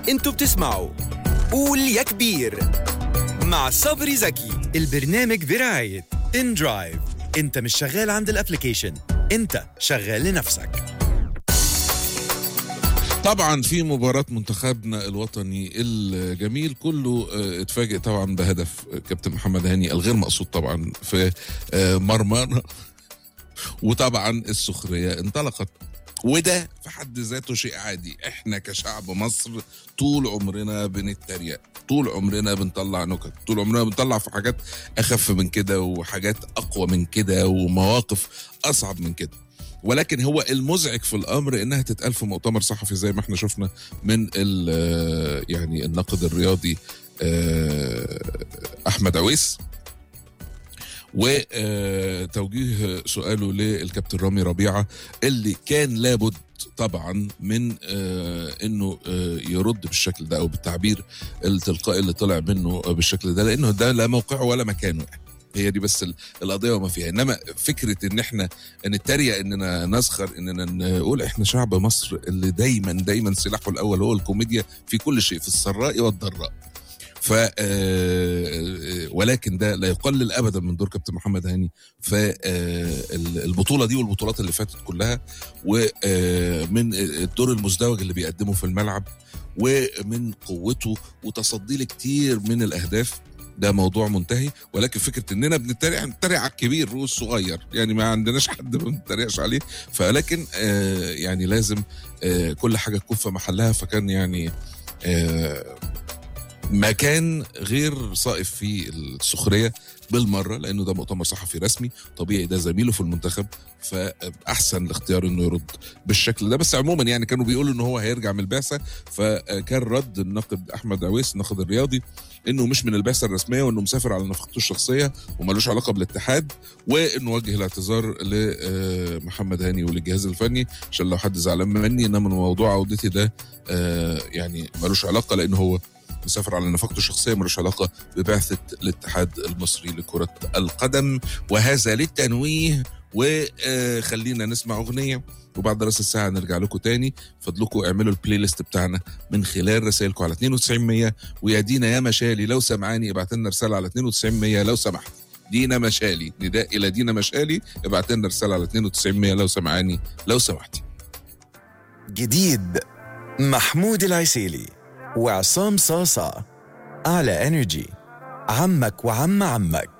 انتوا بتسمعوا قول يا كبير مع صبري زكي البرنامج برعاية ان درايف انت مش شغال عند الابليكيشن انت شغال لنفسك طبعا في مباراة منتخبنا الوطني الجميل كله آه، اتفاجئ طبعا بهدف كابتن محمد هاني الغير مقصود طبعا في آه، مرمانا وطبعا السخرية انطلقت وده في حد ذاته شيء عادي احنا كشعب مصر طول عمرنا بنتريق طول عمرنا بنطلع نكت طول عمرنا بنطلع في حاجات اخف من كده وحاجات اقوى من كده ومواقف اصعب من كده ولكن هو المزعج في الامر انها تتقال في مؤتمر صحفي زي ما احنا شفنا من ال- يعني الناقد الرياضي آه، احمد عويس وتوجيه سؤاله للكابتن رامي ربيعه اللي كان لابد طبعا من آه، انه آه، يرد بالشكل ده او بالتعبير التلقائي اللي طلع منه بالشكل ده لانه ده لا موقعه ولا مكانه يعني. هي دي بس ال- القضيه وما فيها انما فكره ان احنا نتريق اننا نسخر اننا نقول احنا شعب مصر اللي دايما دايما سلاحه الاول هو الكوميديا في كل شيء في السراء والضراء ف آه، ولكن ده لا يقلل ابدا من دور كابتن محمد هاني في آه، البطوله دي والبطولات اللي فاتت كلها ومن الدور المزدوج اللي بيقدمه في الملعب ومن قوته وتصدي لكتير من الاهداف ده موضوع منتهي ولكن فكره اننا بنتريق بنتريق على الكبير والصغير يعني ما عندناش حد ما بنتريقش عليه فلكن آه يعني لازم آه كل حاجه تكون في محلها فكان يعني آه مكان غير صائف في السخريه بالمره لانه ده مؤتمر صحفي رسمي طبيعي ده زميله في المنتخب فاحسن الاختيار انه يرد بالشكل ده بس عموما يعني كانوا بيقولوا ان هو هيرجع من البعثه فكان رد الناقد احمد عويس الناقد الرياضي انه مش من البعثه الرسميه وانه مسافر على نفقته الشخصيه وملوش علاقه بالاتحاد وانه وجه الاعتذار لمحمد هاني وللجهاز الفني عشان لو حد زعلان مني انما موضوع عودتي ده آه، يعني ملوش علاقه لانه هو مسافر على نفقته الشخصيه ملوش علاقه ببعثه الاتحاد المصري لكره القدم وهذا للتنويه وخلينا نسمع اغنيه وبعد راس الساعه نرجع لكم تاني فضلكم اعملوا البلاي ليست بتاعنا من خلال رسائلكم على 9200 ويا دينا يا مشالي لو سمعاني ابعت لنا رساله على 9200 لو سمحت دينا مشالي نداء الى دينا مشالي ابعت لنا رساله على 9200 لو سمعاني لو سمحتي جديد محمود العسيلي وعصام صاصة على انرجي عمك وعم عمك